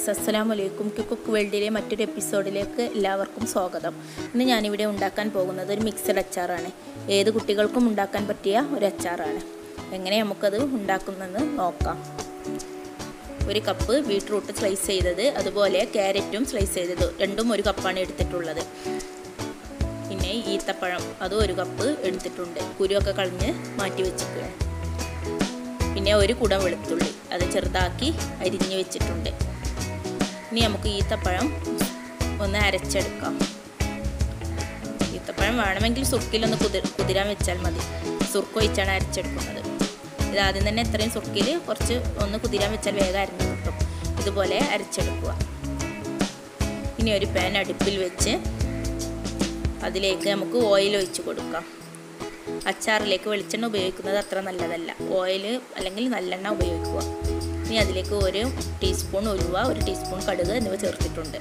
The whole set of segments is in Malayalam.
ഗൈസ് അസ്സലാമു അലൈക്കും കുക്ക് വേൾഡിലെ മറ്റൊരു എപ്പിസോഡിലേക്ക് എല്ലാവർക്കും സ്വാഗതം ഇന്ന് ഞാനിവിടെ ഉണ്ടാക്കാൻ പോകുന്നത് ഒരു മിക്സഡ് അച്ചാറാണ് ഏത് കുട്ടികൾക്കും ഉണ്ടാക്കാൻ പറ്റിയ ഒരു അച്ചാറാണ് എങ്ങനെ നമുക്കത് ഉണ്ടാക്കുന്നതെന്ന് നോക്കാം ഒരു കപ്പ് ബീട്രൂട്ട് സ്ലൈസ് ചെയ്തത് അതുപോലെ ക്യാരറ്റും സ്ലൈസ് ചെയ്തത് രണ്ടും ഒരു കപ്പാണ് എടുത്തിട്ടുള്ളത് പിന്നെ ഈത്തപ്പഴം അതും ഒരു കപ്പ് എടുത്തിട്ടുണ്ട് കുരുവൊക്കെ കളഞ്ഞ് മാറ്റി വെച്ചിട്ടുണ്ട് പിന്നെ ഒരു കുടം വെളുത്തുള്ളി അത് ചെറുതാക്കി അരിഞ്ഞ് വെച്ചിട്ടുണ്ട് ഇനി നമുക്ക് ഈത്തപ്പഴം ഒന്ന് അരച്ചെടുക്കാം ഈത്തപ്പഴം വേണമെങ്കിൽ സുർക്കിലൊന്ന് കുതിർ കുതിരാൻ വെച്ചാൽ മതി സുർക്ക് ഒഴിച്ചാണ് അരച്ചെടുക്കുന്നത് ഇത് ആദ്യം തന്നെ എത്രയും സുർക്കിൽ കുറച്ച് ഒന്ന് കുതിരാൻ വെച്ചാൽ വേഗം അരഞ്ഞ് കിട്ടും ഇതുപോലെ അരച്ചെടുക്കുക ഇനി ഒരു പാൻ അടുപ്പിൽ വെച്ച് അതിലേക്ക് നമുക്ക് ഓയിൽ ഒഴിച്ച് കൊടുക്കാം അച്ചാറിലേക്ക് വെളിച്ചെണ്ണ ഉപയോഗിക്കുന്നത് അത്ര നല്ലതല്ല ഓയിൽ അല്ലെങ്കിൽ നല്ലെണ്ണ ഉപയോഗിക്കുക ഇനി അതിലേക്ക് ഒരു ടീസ്പൂൺ ഉലുവ ഒരു ടീസ്പൂൺ കടുക് എന്നിവ ചേർത്തിട്ടുണ്ട്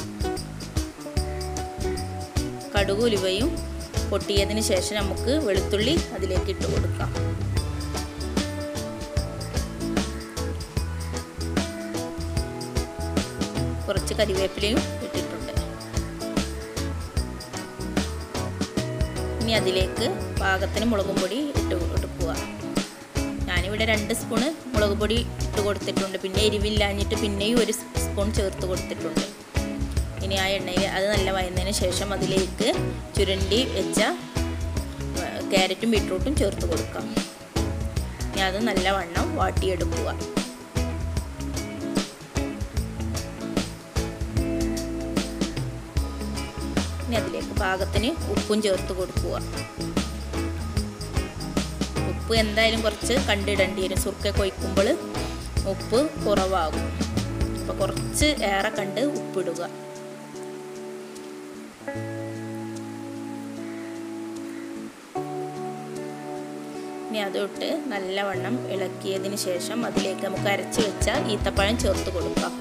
കടുക് ഉലുവയും പൊട്ടിയതിന് ശേഷം നമുക്ക് വെളുത്തുള്ളി അതിലേക്ക് ഇട്ട് കൊടുക്കാം കുറച്ച് കരിവേപ്പിലയും ഇട്ടിട്ടുണ്ട് ഇനി അതിലേക്ക് പാകത്തിന് മുളകും പൊടി ഇട്ട് കൊടുക്കുക ഞാനിവിടെ രണ്ട് സ്പൂണ് മുളക് പൊടി ഇട്ട് കൊടുത്തിട്ടുണ്ട് പിന്നെ എരിവില്ലാഞ്ഞിട്ട് പിന്നെയും ഒരു സ്പൂൺ ചേർത്ത് കൊടുത്തിട്ടുണ്ട് ഇനി ആ എണ്ണയിൽ അത് നല്ല വയന്നതിന് ശേഷം അതിലേക്ക് ചുരണ്ടി വെച്ച ക്യാരറ്റും ബീട്രൂട്ടും ചേർത്ത് കൊടുക്കാം ഇനി അത് നല്ലവണ്ണം വാട്ടിയെടുക്കുക ഇനി അതിലേക്ക് പാകത്തിന് ഉപ്പും ചേർത്ത് കൊടുക്കുക ഉപ്പ് എന്തായാലും കുറച്ച് കണ്ടിടേണ്ടി വരും സുർക്ക കൊയ്ക്കുമ്പോൾ ഉപ്പ് കുറവാകും അപ്പോൾ കുറച്ച് ഏറെ കണ്ട് ഉപ്പിടുക ഇനി അതൊട്ട് നല്ലവണ്ണം ഇളക്കിയതിന് ശേഷം അതിലേക്ക് നമുക്ക് അരച്ച് വെച്ച ഈത്തപ്പഴം ചേർത്ത് കൊടുക്കാം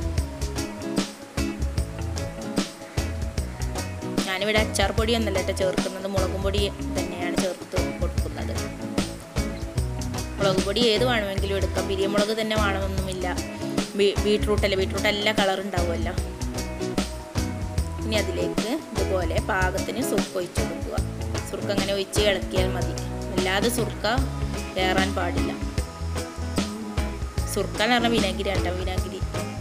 ഞാനിവിടെ അച്ചാർ പൊടി ഒന്നല്ല കേട്ടോ ചേർക്കുന്നത് മുളകും പൊടി തന്നെയാണ് ചേർത്ത് കൊടുക്കുന്നത് മുളക് പൊടി ഏത് വേണമെങ്കിലും എടുക്കാം പിരിയമുളക് തന്നെ വേണമെന്നൊന്നുമില്ല ബീട്രൂട്ട് അല്ല ബീട്രൂട്ട് എല്ലാ കളർ ഉണ്ടാവുമല്ലോ ഇനി അതിലേക്ക് ഇതുപോലെ പാകത്തിന് സുർക്ക ഒഴിച്ച് കൊടുക്കുക സുർക്ക അങ്ങനെ ഒഴിച്ച് ഇളക്കിയാൽ മതി അല്ലാതെ സുർക്ക കയറാൻ പാടില്ല സുർക്ക എന്ന് പറഞ്ഞാൽ വിനാഗിരി ആട്ടോ വിനാഗിരി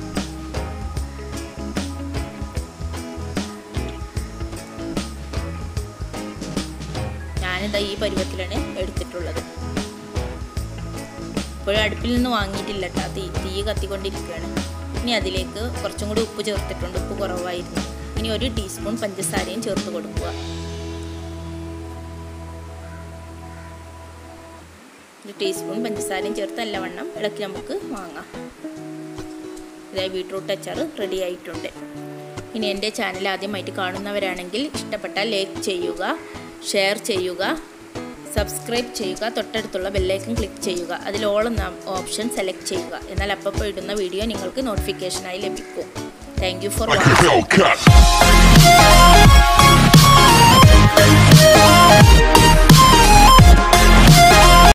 ഞാനിതാ ഈ പരുവത്തിലാണ് എടുത്തിട്ടുള്ളത് ഇപ്പോഴും അടുപ്പിൽ നിന്ന് വാങ്ങിയിട്ടില്ല കേട്ടോ തീ തീ കത്തിക്കൊണ്ടിരിക്കുകയാണ് ഇനി അതിലേക്ക് കുറച്ചും കൂടി ഉപ്പ് ചേർത്തിട്ടുണ്ട് ഉപ്പ് കുറവായിരുന്നു ഇനി ഒരു ടീസ്പൂൺ പഞ്ചസാരയും ചേർത്ത് കൊടുക്കുക ഒരു ടീസ്പൂൺ പഞ്ചസാരയും ചേർത്ത് നല്ലവണ്ണം ഇളക്കി നമുക്ക് വാങ്ങാം ഇതായി ബീട്രൂട്ട് അച്ചാർ റെഡി ആയിട്ടുണ്ട് ഇനി എൻ്റെ ചാനൽ ആദ്യമായിട്ട് കാണുന്നവരാണെങ്കിൽ ഇഷ്ടപ്പെട്ടാൽ ലൈക്ക് ചെയ്യുക ഷെയർ ചെയ്യുക സബ്സ്ക്രൈബ് ചെയ്യുക തൊട്ടടുത്തുള്ള ബെല്ലൈക്കൺ ക്ലിക്ക് ചെയ്യുക അതിൽ ഓൾ എന്ന ഓപ്ഷൻ സെലക്ട് ചെയ്യുക എന്നാൽ അപ്പോൾ ഇടുന്ന വീഡിയോ നിങ്ങൾക്ക് നോട്ടിഫിക്കേഷനായി ലഭിക്കും താങ്ക് യു ഫോർ വാച്ചിങ്